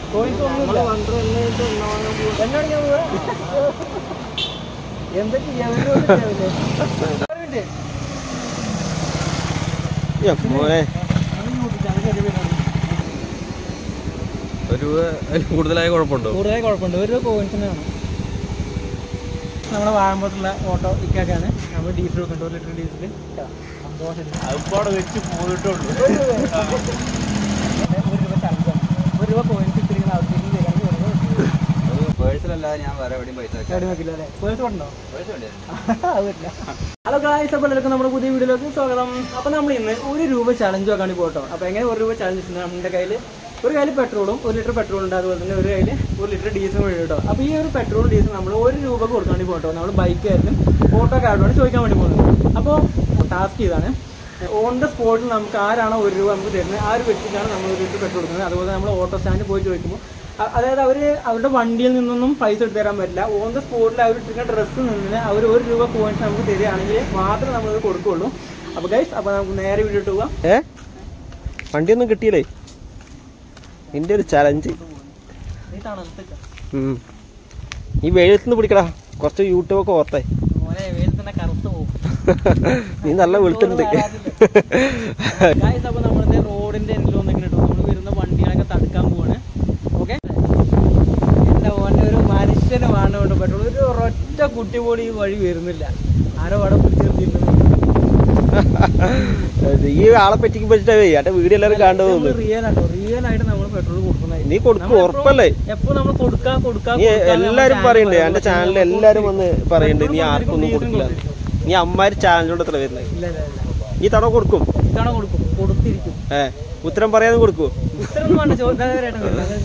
Coins ഒന്നുമില്ല എന്നോട് ഞാൻ പോവാ എന്താ ചെയ്യാൻ വേണ്ടി ഒന്നും ചെയ്യാവില്ലേ? ഒരു minute. മോനെ അത് യൂട്യൂബ് ചാനൽ ചെറിയ പരിപാടി. ഒരു അതിൽ കൂടുതലായ കുഴപ്പമുണ്ടോ കൂടുതൽ കുഴപ്പമുണ്ട് ഒരു കോയിൻസിനാണ് നമ്മുടെ വാഴമ്പോട്ടുള്ള ഓട്ടോ ഇക്കാക്കാണ് നമ്മൾ ഡീസൽ വെക്കുന്നുണ്ട് ഒരു ലിറ്റർ ഡീസൽ അവിടെ വെച്ച് പോയിട്ടുള്ളൂ ഒരു രൂപ ചലഞ്ചാണ് ഒരു രൂപ കോയിൻസ് ഇട്ടിരിക്കുന്ന ആവശ്യത്തിന് തരാണെങ്കിൽ ഒരു രൂപ പേഴ്സണല്ലാതെ ഞാൻ വേറെ എവിടെയും പൈസ ചാടി നോക്കില്ല അല്ലേ കോയിൻസ് കൊണ്ടോ പൈസ വേണ്ടേ ഹലോ ഗായ്സ് അപ്പോൾ എല്ലാവർക്കും നമ്മുടെ പുതിയ വീഡിയോയിലേക്ക് സ്വാഗതം അപ്പോൾ നമ്മൾ ഇന്ന് ഒരു രൂപ ചലഞ്ച് വെക്കാൻ പോട്ടോ അപ്പോൾ എങ്ങനെ ഒരു രൂപ ചലഞ്ച് ഉണ്ട് നമ്മുടെ കയ്യിൽ ഒരു കയ്യിൽ പെട്രോളും ഒരു ലിറ്റർ പെട്രോൾ ഉണ്ട് അതുപോലെ തന്നെ ഒരു കയ്യിൽ ഒരു ലിറ്റർ ഡീസൽ വേണ്ടി കേട്ടോ അപ്പോൾ ഈ ഒരു പെട്രോൾ ഡീസൽ നമ്മൾ ഒരു രൂപ കൊടുക്കാൻ വേണ്ടി പോട്ടോ നമ്മൾ ബൈക്കായിരുന്നു ഓട്ടോ കാർഡുമാണ് ചോദിക്കാൻ വേണ്ടി പോകുന്നത് അപ്പോൾ ടാസ്ക് ചെയ്താണ് ഓൺ ദ സ്പോട്ടിൽ നമുക്ക് ആരാണോ ഒരു രൂപ നമുക്ക് തരുന്നത് ആ ഒരു വ്യക്തിക്കാണ് നമ്മൾ ഒരു ലിറ്റർ പെട്രോൾ കൊടുക്കുന്നത് അതുപോലെ നമ്മൾ ഓട്ടോ സ്റ്റാൻഡിൽ പോയി ചോദിക്കുമ്പോൾ അ- അതായത് അവർ അവരുടെ വണ്ടിയിൽ നിന്നൊന്നും പൈസ എടുത്ത് തരാൻ പറ്റില്ല ഓൺ ദ സ്പോട്ടിൽ അവർ ഇട്ടിരിക്കുന്ന ഡ്രസ്സിൽ നിന്ന് അവർ ഒരു രൂപ കോയിൻസ് നമുക്ക് തരികയാണെങ്കിൽ മാത്രമേ നമ്മളത് കൊടുക്കുള്ളൂ അപ്പോൾ ഗൈസ് അപ്പോൾ നമുക്ക് നേരെ വീഡിയോ ഇട്ട് പോവാം ഏ വണ്ടിയൊന്നും കിട്ടിയില്ലേ നിന്റെ ഒരു ചലഞ്ച് നീ തണുത്തില്ല ഈ വെയിലത്തുനിന്ന് പിടിക്കടാ കുറച്ച് യൂട്യൂബ് ഒക്കെ ഓർത്തേ മോനെ വെയിൽ തന്നെ കറുത്ത് പോകും നീ നല്ല വെളുത്തുണ്ട് ഗൈസ് അപ്പോൾ നമ്മളിത് റോഡിന്റെ എൻഡിൽ വന്നിങ്ങനെ ഇട്ടു നമ്മൾ വരുന്ന വണ്ടികളൊക്കെ തടുക്കാൻ പോവാണ് ഓക്കെ എൻ്റെ മോനെ ഒരു മനുഷ്യന് വേണ്ടതുകൊണ്ട് പെട്രോൾ ഒരു ഒരൊറ്റ കുട്ടി പോലും ഈ വഴി വരുന്നില്ല ആരോ അവിടെ പിടിച്ച് നിർത്തിയിട്ടുണ്ട് ഈ ആളെ പറ്റിക്ക് പറ്റിട്ടേ എന്റെ വീഡിയോ എല്ലാവരും കണ്ടു തോന്നുന്നു റിയൽ ആട്ടോ റിയൽ ആയിട്ട് നമ്മൾ പെട്രോൾ കൊടുക്കുന്നതായിരിക്കും നീ കൊടുക്കും ഉറപ്പല്ലേ എപ്പോ നമ്മൾ കൊടുക്കാ കൊടുക്കാ നീ എല്ലാരും പറയുന്നുണ്ട് എന്റെ ചാനലിൽ എല്ലാരും വന്ന് പറയുന്നുണ്ട് നീ ആർക്കും ഒന്നും കൊടുക്കില്ല നീ അമ്മാര് ചാനലിലൂടെ എത്ര വരുന്നത് ഇല്ല ഇല്ല ഇല്ല നീ തട കൊടുക്കും ഇത്തവണ കൊടുക്കും കൊടുത്തിരിക്കും ഏ ഉത്തരം പറയാതെ കൊടുക്കുവോ ഇത്രയൊന്നും വേണ്ട ചോദ്യം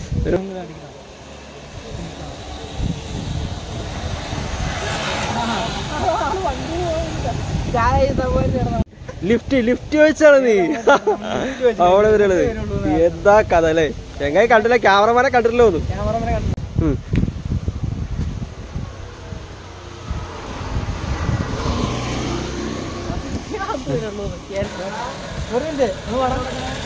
ലിഫ്റ്റ് ലിഫ്റ്റ് വെച്ചാണ് നീ അവിടെ വരുള്ളത് എന്താ കഥ അല്ലേ എങ്ങനെ കണ്ടില്ല ക്യാമറമാനെ കണ്ടിട്ടില്ല തോന്നും ക്യാമറമാനെ കണ്ടു ഉം. ഒരു മിനിറ്റ് ഒന്ന് വേണം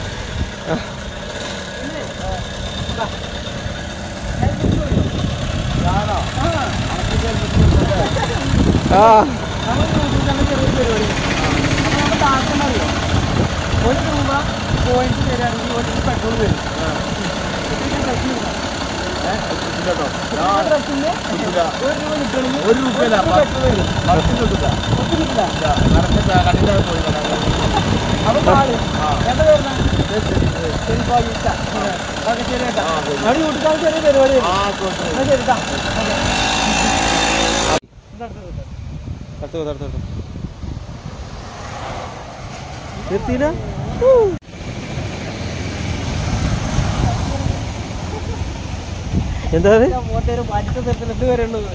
ആ നമ്മൾ യൂട്യൂബിലാണ് ചെറിയ പരിപാടി അപ്പോൾ നമ്മൾ താഴ്ത്തണം അറിയോ ഒരു രൂപ പോയിന്റ് തരാണെങ്കിൽ ഒരു ലിറ്റർ പെട്രോൾ വരും ഡ്രസ്സിന് ഒരു രൂപ കിട്ടണമെങ്കിൽ ഒരു രൂപയില്ല, പെട്രോൾ വരും പത്ത് കിട്ടില്ല ഒത്തിരി കിട്ടില്ല കറക്റ്റ് കടയിലാണ് പോയി അപ്പൊ പാല് എന്താ വരുന്ന ഓക്കെ ശരി കേട്ടോ അവിടെ യൂട്യൂബ് ചെറിയ പരിപാടി വരും. എന്നാ ശരി കേട്ടോ ഓക്കെ അടുത്ത പോ, അടുത്ത പോ. നിർത്തിയില്ല എന്താ അത്? മോട്ടേര് പഠിച്ച തരത്തിൽ ഇത് വരെ ഉള്ളത്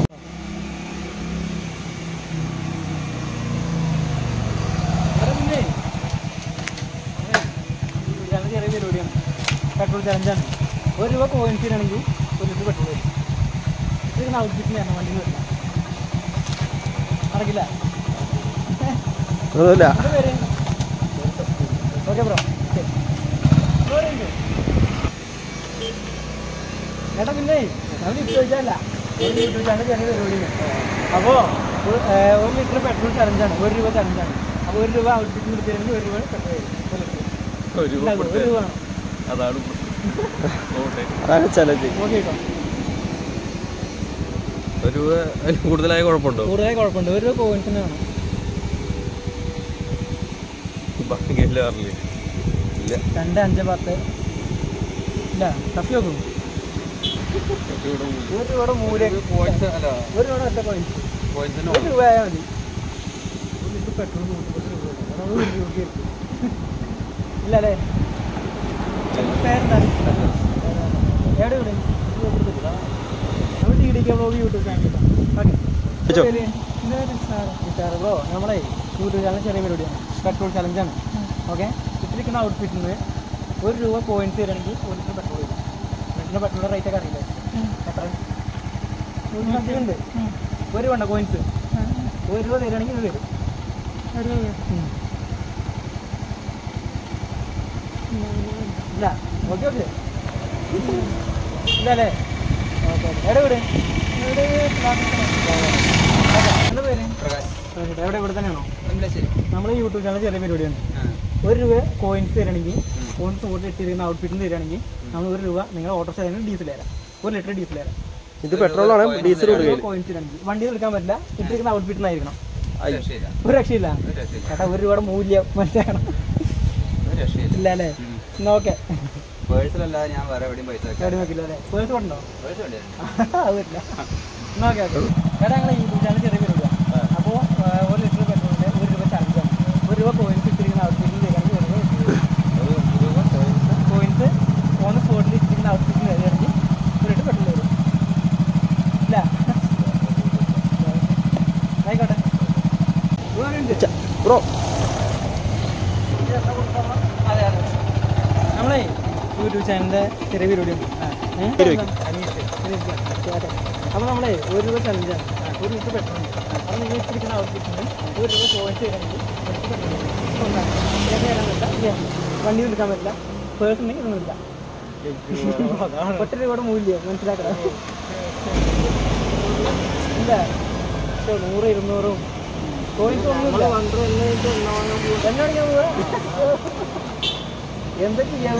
ചെറിയ പരിപാടിയാണ് പെട്രോൾ ചലഞ്ചാണ് ഒരു രൂപ കോയിൻസിനാണെങ്കിൽ ഒരു ലിറ്റർ പെട്രോൾ വരും ഇത് ഔട്ട്ഫിറ്റിനാണ് വണ്ടി വരില്ല നടക്കില്ല ഒന്നുമില്ല ഓക്കെ ബ്രോ ഏട്ടാ പിന്നെ നമ്മൾ ലിഫ്റ്റ് ചോദിച്ചാലല്ല ഒരു യൂട്യൂബ് ചാനൽ ചെറിയ പരിപാടിയാണ് അപ്പോൾ ഒരു ലിറ്റർ പെട്രോൾ ചലഞ്ചാണ് ഒരു രൂപ ചലഞ്ചാണ് അപ്പോൾ ഒരു രൂപ ഔട്ട്ഫിറ്റ് നിർത്തിയാണെങ്കിൽ ഒരു രൂപ പെട്രോൾ വരും ഒരു ലിറ്റർ ഒരു രൂപ വേണം അതാണ് ഓട്ടെ അതാണ് ചലഞ്ച് ഓക്കെ കേട്ടോ ഒരു അതിൽ കൂടുതലായ കുഴപ്പമുണ്ടോ കൂടുതൽ കുഴപ്പമുണ്ട് ഒരു രൂപ കോയിൻസിന് വേണം ബാക്കി എല്ലാവരില്ലേ ഇല്ല രണ്ട് അഞ്ച് പത്ത് ഇല്ല തപ്പി നോക്കും ഒരു രൂപയുടെ മൂല്യം പോയിന്റ് അല്ല ഒരു രൂപയുടെ ഒറ്റ കോയിൻസ് പോയിന്റിന് ഒരു രൂപ ആയാൽ മതി ഒരു ലിറ്റർ പെട്രോൾ നൂറ്റിപ്പത്ത് രൂപ ഉണ്ട്. അതാണ് ഒരു രൂപയ്ക്ക് ഇല്ല അല്ലേ പേരെന്താണ് എവിടെ ഇവിടെ നമ്മൾ T D K blog YouTube channel വെച്ചോ. ഓക്കെ ബ്രോ നമ്മളെ യൂട്യൂബ് ചാനൽ ചെറിയ പരിപാടിയാണ് പെട്രോൾ ചലഞ്ചാണ് ഓക്കെ ഇട്ടിരിക്കുന്ന ഔട്ട്ഫിറ്റിൽ നിന്ന് ഒരു രൂപ പോയിന്റ്സ് തരണമെങ്കിൽ ഒരു ലിറ്റർ പെട്രോൾ വരും ലിറ്ററിൻ്റെ പെട്രോളിൻ്റെ റേറ്റ് ഒക്കെ അറിയില്ലേ എത്ര നൂറ്റി സംതിങ് ഉണ്ട് ഒരു വേണ്ട കോയിൻസ് ഒരു രൂപ തരികയാണെങ്കിൽ ഇത് വരും ഉം. ഇല്ല ഓക്കെ ഓക്കെ ഇല്ലല്ലേ ഓക്കെ ഓക്കെ എവിടെ വീട് വീട് എന്താ പേര് പ്രകാശ് പ്രകാശ്. എവിടെ ഇവിടെ തന്നെയാണോ ശരി നമ്മൾ യൂട്യൂബ് ചാനൽ ചെറിയ പരിപാടിയാണ് ഒരു രൂപ കോയിൻസ് തരണമെങ്കിൽ കോയിൻസ് കൂടുതൽ ഇട്ടിരിക്കുന്ന ഔട്ട്ഫിറ്റിന് തരികയാണെങ്കിൽ നമ്മൾ ഒരു രൂപ നിങ്ങൾ ഓട്ടോ സ്റ്റാൻഡിന് ഡീസൽ തരാം ഒരു ലിറ്റർ ഡീസൽ തരാം ഇത് പെട്രോളാണ് ഡീസൽ ഒരു രൂപ കോയിൻസ് തരണമെങ്കിൽ വണ്ടി എടുക്കാൻ പറ്റില്ല ഇട്ടിരിക്കുന്ന ഔട്ട്ഫിറ്റിനായിരിക്കണം രക്ഷയില്ല ഒരു രക്ഷയില്ല ഒരു രക്ഷയില്ല ചേട്ടാ ഒരു രൂപയുടെ മൂല്യം മനസ്സിലാക്കണം ഒരു രക്ഷയില്ല ഇല്ല അല്ലേ എന്നാ ഓക്കെ പേഴ്സണല്ലാതെ ഞാൻ വേറെ എവിടെയും പൈസ വെക്കാം എവിടെ നോക്കില്ല അല്ലേ പേഴ്സ് കൊണ്ടോ പേഴ്സ് വേണ്ടി അത് പറ്റില്ല എന്നാ ഓക്കെ ഓക്കെ ചേട്ടാ ഞങ്ങൾ യൂട്യൂബ് ചാനൽ ചെറിയ പരിപാടിയാണ് അപ്പോൾ ഒരു ലിറ്റർ പെട്രോളിന് ഒരു രൂപ ചാർജാണ് ഒരു രൂപ കോയിൻസ് ഇട്ടിരിക്കുന്ന ഔട്ട്ഫിറ്റിൽ തരികയാണെങ്കിൽ ഒരു രൂപ കോയിൻസ് ഓൺ സ്പോട്ടിൽ ഇട്ടിരിക്കുന്ന ഔട്ട്ഫിറ്റിൽ തരികയാണെങ്കിൽ ഒരു ലിറ്റർ പെട്രോൾ വരും ഇല്ല ആയിക്കോട്ടെ ബ്രോ അതെ അതെ നമ്മളെ യൂട്യൂബ് ചാനലിൻ്റെ ചെറിയ പരിപാടി ഉണ്ട് അപ്പോൾ നമ്മളെ ഒരു രൂപ ചലഞ്ചാണ് ഒരു ലിറ്റർ പെട്രോൾ ഉണ്ട് അപ്പോൾ നിങ്ങൾ ഇട്ടിരിക്കുന്ന ഔട്ട്ഫിറ്റിന് ഒരു രൂപ പോയിന്റ് ചെയ്യണമെങ്കിൽ വണ്ടി എടുക്കാൻ പറ്റില്ല പേഴ്സ് ഉണ്ടെങ്കിൽ ഒന്നുമില്ല ഒറ്റ രൂപയുടെ മൂല്യം മനസ്സിലാക്കണം ഇല്ല പക്ഷേ നൂറ് ഇരുന്നൂറും കോയിൻസ് ഒന്നുമില്ല എന്നെ അടിക്കാൻ പോവാ എന്താ ചെയ്യാൻ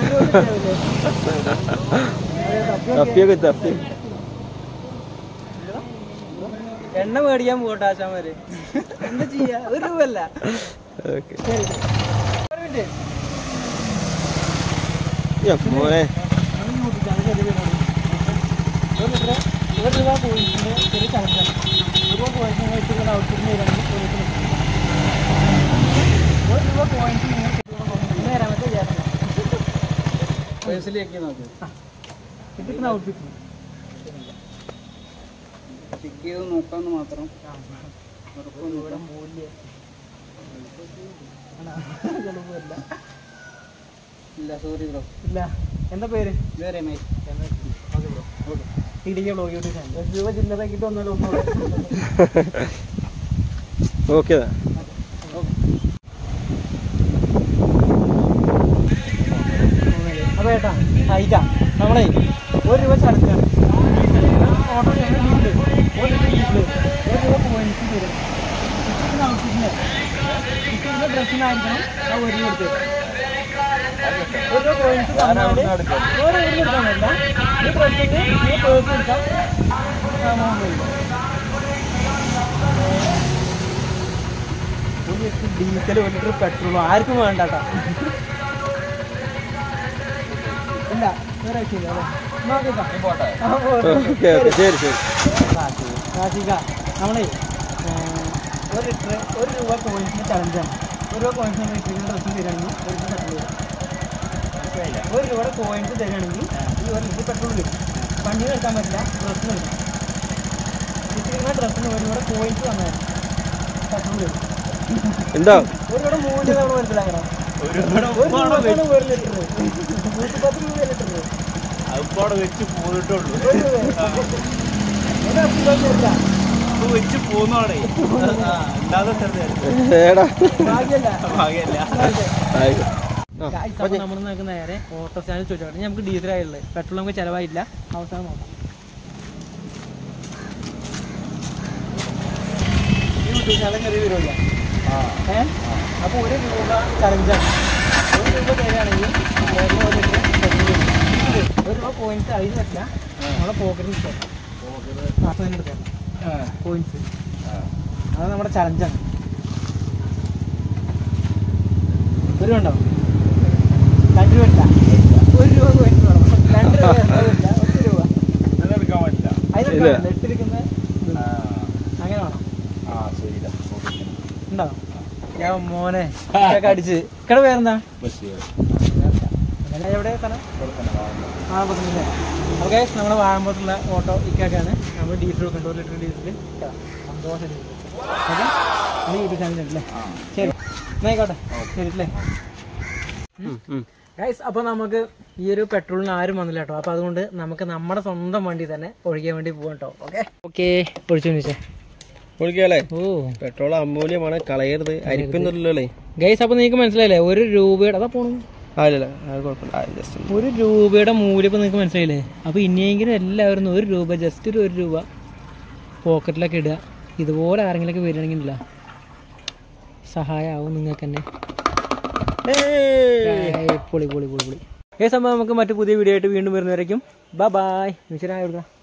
തപ്പിയൊക്കെ തപ്പി എണ്ണ മേടിക്കാൻ പോകട്ടെ ആശാമാര് എന്താ ചെയ്യാ ഒരു രൂപല്ല ഓക്കെ ശരി ഒരു മിനിറ്റ് മോനെ നമ്മൾ യൂട്യൂബ് ചാനൽ ചെറിയ പരിപാടി ഒരു ലിറ്റർ ഒരു രൂപ പോയിന്റിന്റെ ചെറിയ ചലഞ്ചാണ് ഒരു രൂപ പോയിന്റ് നിങ്ങൾ ഇട്ടിരിക്കുന്ന ഔട്ട്ഫിറ്റിന് തരാണെങ്കിൽ ഒരു ലിറ്റർ ഒരു രൂപ പോയിന്റ് നിങ്ങൾ ഇന്ന് തരാൻ പറ്റും ചേട്ടൻ പേഴ്സിലേക്ക് നോക്ക് ഇട്ടിരിക്കുന്ന ഔട്ട്ഫിറ്റിന് ചെക്ക് ചെയ്ത് നോക്കാന്ന് മാത്രം ഇവിടെ മൂല്യം ആണോ? ചിലപ്പോല്ല. ഇല്ല സോറി ബ്രോ ഇല്ല എന്താ പേര് വേറെ മൈ ഇടിക്കുക ബ്ലോഗ് യൂട്യൂബ് ചാനൽ ഒരു രൂപ ചില്ലറാക്കിയിട്ട് വന്നാലും ഒന്നും ഓക്കെ അപ്പോൾ ഏട്ടാ ഹൈറ്റ നമ്മളെ ഒരു രൂപ ചലഞ്ചാണ് ഓട്ടോ ഡീസൽ ഒരു ഡീസൽ ഒരു രൂപ പോയിന്റ്സ് തരും ഇഷ്ടത്തിന് ഔട്ട്ഫിറ്റിന് ഇഷ്ടത്തിന് ഡ്രസ്സിനായിരിക്കണം ആ ഒരു രൂപ എടുത്ത് തരും. ഒരു രൂപ പോയിന്റ്സ് തന്നാൽ വേറെ ഒന്നും എടുക്കാൻ പറ്റില്ല ഈ ഡ്രസ്സിന് ഈ പേഴ്സ് എടുക്കാം എമൗണ്ട് വരും ഒരു ലിറ്റർ ഡീസൽ ഒരു ലിറ്റർ പെട്രോളും ആർക്കും വേണ്ട കേട്ടോ ഇല്ല വേറെ ആവശ്യമില്ല അല്ലേ നോക്കിക്കാം ആ, പോട്ടെ. ഓക്കെ ഓക്കെ ശരി ശരി കാശിക നമ്മളെ ഒരു ലിറ്റർ ഒരു രൂപ കോയിൻസിന് ചലഞ്ചാണ് ഒരു രൂപ കോയിൻസ് നമ്മൾ ഇട്ടിരിക്കുന്ന ഡ്രസ്സ് തരികയാണെങ്കിൽ ഒരു ലിറ്റർ പെട്രോൾ വരും ഒരു രൂപയുടെ കോയിൻസ് തരികയാണെങ്കിൽ ഈ ഒരു ലിറ്റർ പെട്രോൾ വരും വണ്ടി എടുക്കാൻ പറ്റില്ല ഡ്രസ്സിന് എടുക്കാം ഇട്ടിരിക്കുന്ന ഡ്രസ്സിന് ഒരു രൂപയുടെ കോയിൻസ് തന്നാൽ പെട്രോൾ വരും എന്താ ഒരു രൂപയുടെ മൂല്യം നമ്മൾ മനസ്സിലാക്കണം ഒരു രൂപക്കാണ് ഒരു ലിറ്റർ നൂറ്റിപ്പത്ത് രൂപ ലിറ്റർ അവിടെ വെച്ച് പോയിട്ടുള്ളൂ ഒരു രൂപ ഒരു അസുഖമില്ല വെച്ച് പോന്നോടെ അല്ലാതെ ഏടാ ഭാഗ്യല്ല ഭാഗ്യല്ല ആയിക്കോട്ടെ ആ, Guys, അപ്പൊ നമ്മൾ നമുക്ക് നേരെ ഓട്ടോ സ്റ്റാൻഡിൽ ചോദിച്ചോട്ടെ നമുക്ക് ഡീസൽ ആയുള്ളത് പെട്രോൾ നമുക്ക് ചിലവായില്ല അവസാനം നോക്കാം യൂട്യൂബ് ചാനൽ ചെറിയ വരുമല്ല ഏ അപ്പോൾ ഒരു രൂപ ചലഞ്ചാണ് ഒരു രൂപ തരികയാണെങ്കിൽ വേറെ ഒരു ലിറ്റർ പെട്രോൾ വരും. ഒരു രൂപ പോയിന്റ്സ് അതിന് പറ്റില്ല നമ്മളെ പോക്കറ്റിൽ കിട്ടും ആ തന്നെ എടുക്കാം പോയിന്റ്സ് അത് നമ്മുടെ ചലഞ്ചാണ് ഒരു രൂപ ഉണ്ടോ രണ്ട് രൂപ ഇല്ല ഒരു രൂപ പോയിന്റ് വേണം രണ്ട് രൂപ എന്താവില്ല ഒരു രൂപ എടുക്കാൻ പറ്റില്ല ഇല്ല. അതിനൊക്കെ ഇട്ടിരിക്കുന്ന ഇത്. അങ്ങനെ വേണം ആ ശരി ഉണ്ടോ ഞാൻ മോനെ ഇതൊക്കെ അടിച്ച് ഇക്കടെ പേരെന്താ അങ്ങനെ എവിടെ സ്ഥലം വാഴമ്പത്തില്ലേ ഓക്കെ നമ്മുടെ വാഴമ്പത്തുള്ള ഓട്ടോ ഇക്കൊക്കെയാണ് നമ്മൾ ഡീസൽ കൊടുക്കേണ്ട ഒരു ലിറ്റർ ഡീസൽ സന്തോഷം ഓക്കെ നമ്മൾ യൂട്യൂബ് ചാനലുണ്ടല്ലേ ശരി എന്നായിക്കോട്ടെ ശരി അല്ലേ ഉം, ഉം. ഗൈസ് അപ്പോൾ നമുക്ക് ഈ ഒരു പെട്രോളിന് ആരും വന്നില്ല കേട്ടോ അപ്പോൾ അതുകൊണ്ട് നമുക്ക് നമ്മുടെ സ്വന്തം വണ്ടി തന്നെ ഒഴിക്കാൻ വേണ്ടി പോകാം കേട്ടോ ഓക്കെ ഓക്കെ ഒഴിച്ചു വെച്ചേ വിളിക്കാല്ലേ ഓ പെട്രോൾ അമൂല്യമാണ് കളയരുത് അരിപ്പൊന്നുമില്ലല്ലേ ഗൈസ് അപ്പോൾ നിങ്ങൾക്ക് മനസ്സിലായില്ലേ ഒരു രൂപയുടെ അതാ പോണു ആ ഇല്ല അത് കുഴപ്പമില്ല ആ ജസ്റ്റ് ഒരു രൂപയുടെ മൂല്യം ഇപ്പം നിങ്ങൾക്ക് മനസ്സിലായില്ലേ അപ്പോൾ ഇനിയെങ്കിലും എല്ലാവരും ഒരു രൂപ ജസ്റ്റ് ഒരു ഒരു രൂപ പോക്കറ്റിലൊക്കെ ഇടുക ഇതുപോലെ ആരെങ്കിലുമൊക്കെ വരികയാണെങ്കിൽ ഇല്ല സഹായമാവും നിങ്ങൾക്ക് തന്നെ ഏയ് പൊളി പൊളി പൊളി പൊളി ഏ സംഭവം നമുക്ക് മറ്റു പുതിയ വീഡിയോ ആയിട്ട് വീണ്ടും വരുന്നവരേക്കും ബൈ ബായ് മിശ്രായ കൊടുക്കാം